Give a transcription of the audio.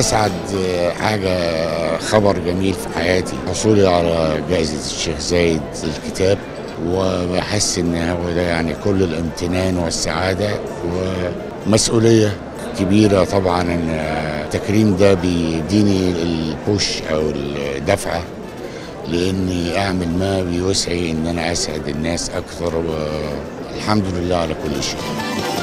اسعد حاجه خبر جميل في حياتي حصولي على جائزه الشيخ زايد الكتاب وبحس ان هو ده يعني كل الامتنان والسعاده ومسؤوليه كبيره طبعا ان التكريم ده بيديني البوش او الدفعه لاني اعمل ما بيوسعي ان انا اسعد الناس اكثر والحمد لله على كل شيء